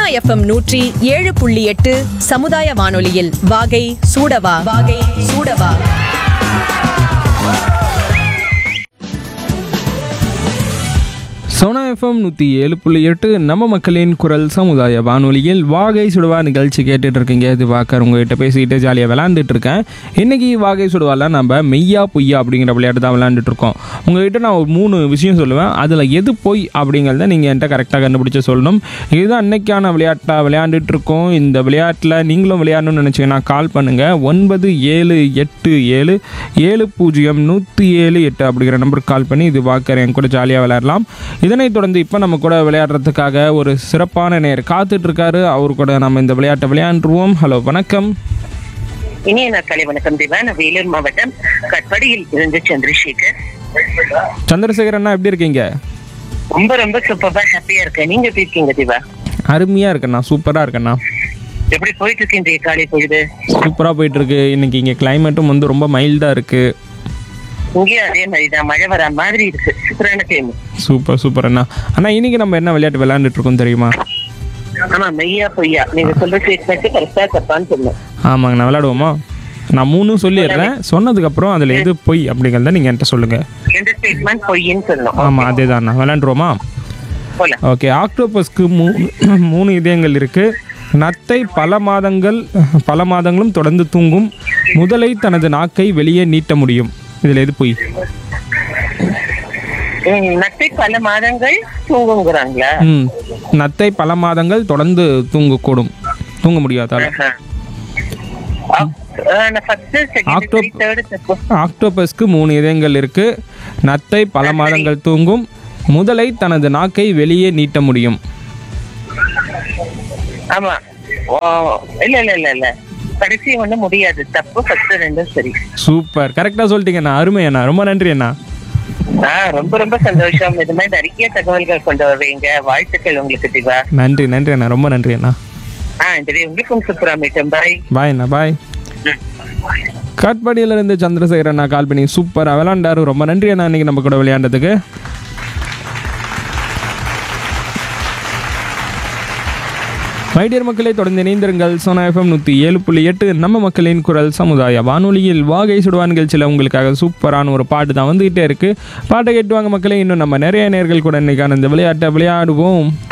FM நூற்றி ஏழு புள்ளி எட்டு சமுதாய வானொலியில் வாகை சூடவா வாகை சூடவா சோனா எஃப்எம் நூற்றி ஏழு புள்ளி எட்டு நம்ம மக்களின் குரல் சமுதாய வானொலியில் வாகை சுடுவா நிகழ்ச்சி கேட்டுட்டு இருக்கீங்க இது வாக்கர் உங்ககிட்ட பேசிக்கிட்டு ஜாலியாக விளாண்டுட்டு இருக்கேன் இன்னைக்கு வாகை சுடுவால நம்ம மெய்யா பொய்யா அப்படிங்கிற விளையாட்டு தான் விளையாண்டுட்டு இருக்கோம் உங்ககிட்ட நான் ஒரு மூணு விஷயம் சொல்லுவேன் அதில் எது பொய் அப்படிங்கிறத நீங்கள் என்கிட்ட கரெக்டாக கண்டுபிடிச்சு சொல்லணும் இதுதான் இன்னைக்கான விளையாட்டாக விளையாண்டுட்டு இருக்கோம் இந்த விளையாட்டில் நீங்களும் விளையாடணும்னு நினச்சிங்கன்னா கால் பண்ணுங்கள் ஒன்பது ஏழு எட்டு ஏழு ஏழு பூஜ்ஜியம் நூற்றி ஏழு எட்டு அப்படிங்கிற நம்பருக்கு கால் பண்ணி இது வாக்கர் என் கூட ஜாலியாக விளையாடலாம் இதனைத் தொடர்ந்து இப்போ நம்ம கூட விளையாடுறதுக்காக ஒரு சிறப்பான நேர் காத்துட்டு இருக்காரு அவர் கூட நம்ம இந்த விளையாட்டை விளையாண்டுருவோம் ஹலோ வணக்கம் இனிய நாட்களை வணக்கம் திவா நான் வேலூர் மாவட்டம் கட்படியில் இருந்து சந்திரசேகர் சந்திரசேகர் அண்ணா எப்படி இருக்கீங்க ரொம்ப ரொம்ப சூப்பரா ஹாப்பியா இருக்கேன் நீங்க எப்படி இருக்கீங்க திவா அருமையாக இருக்கண்ணா சூப்பராக இருக்கண்ணா எப்படி போயிட்டு இருக்கு இன்றைய காலை பொழுது சூப்பராக போயிட்டு இருக்கு இன்னைக்கு இங்கே கிளைமேட்டும் வந்து ரொம்ப மைல்டாக இருக்கு இங்கேயும் அதே மாதிரிதான் மழை வரா மாதிரி இருக்கு சூப்பரான டைம் சூப்பர் சூப்பர் அண்ணா அண்ணா இன்னைக்கு நம்ம என்ன விளையாட்டு விளையாண்டுட்டு இருக்கோம் தெரியுமா ஆமா மெய்யா பொய்யா நீங்க சொல்ற ஸ்டேட்மெண்ட் கரெக்டா தப்பான்னு சொன்னேன் ஆமாங்க நான் விளையாடுவோமா நான் மூணும் சொல்லிடுறேன் சொன்னதுக்கப்புறம் அதில் எது பொய் அப்படிங்கிறத நீங்கள் என்கிட்ட சொல்லுங்கள் எந்த ஸ்டேட்மெண்ட் பொய்ன்னு சொல்லணும் ஆமாம் அதே தான் விளையாண்டுருவோமா போலாம் ஓகே ஆக்டோபஸ்க்கு மூணு மூணு இதயங்கள் இருக்கு நத்தை பல மாதங்கள் பல மாதங்களும் தொடர்ந்து தூங்கும் முதலை தனது நாக்கை வெளியே நீட்ட முடியும் இதில் எது பொய் ம், நத்தை பல மாதங்கள் தூங்குங்கிறாங்களா ம் நத்தை பல மாதங்கள் தொடர்ந்து தூங்கக்கூடும் தூங்க முடியாதால ஃபர்ஸ்ட் செகண்ட் Octop- தேர்ட் தப்பு ஆக்டோபஸ்க்கு மூணு இதயங்கள் இருக்கு நத்தை பல மாதங்கள் தூங்கும் முதலை தனது நாக்கை வெளியே நீட்ட முடியும் ஆமா ஓ, இல்ல இல்ல இல்ல இல்ல கடைசி ஒண்ணு முடியாது தப்பு ஃபர்ஸ்ட் ரெண்டும் சரி சூப்பர் கரெக்டாக சொல்லிட்டீங்கண்ணா அருமை அண்ணா ரொம்ப நன்றி அண்ணா ஆ ரொம்ப ரொம்ப சந்தோஷம் இது மாதிரி நிறைய தகவல்கள் கொண்டு வருவீங்க வாழ்த்துக்கள் உங்களுக்கு திவா நன்றி நன்றி அண்ணா ரொம்ப நன்றி அண்ணா ஆ சரி உங்களுக்கும் சூப்பரா மீட்டும் பாய் பாய் அண்ணா பாய் காட்பாடியில இருந்து சந்திரசேகர் அண்ணா கால் பண்ணி சூப்பராக விளையாண்டாரு ரொம்ப நன்றி அண்ணா இன்னைக்கு நம்ம கூட விளையாண்டதுக்கு மைடியர் மக்களை தொடர்ந்து இணைந்திருங்கள் சோனா எஃப்எம் நூற்றி ஏழு புள்ளி எட்டு நம்ம மக்களின் குரல் சமுதாய வானொலியில் வாகை சுடுவா நிகழ்ச்சியில் உங்களுக்காக சூப்பரான ஒரு பாட்டு தான் வந்துகிட்டே இருக்கு பாட்டை கேட்டுவாங்க மக்களே இன்னும் நம்ம நிறைய நேர்கள் கூட இன்னைக்கான இந்த விளையாட்டை விளையாடுவோம்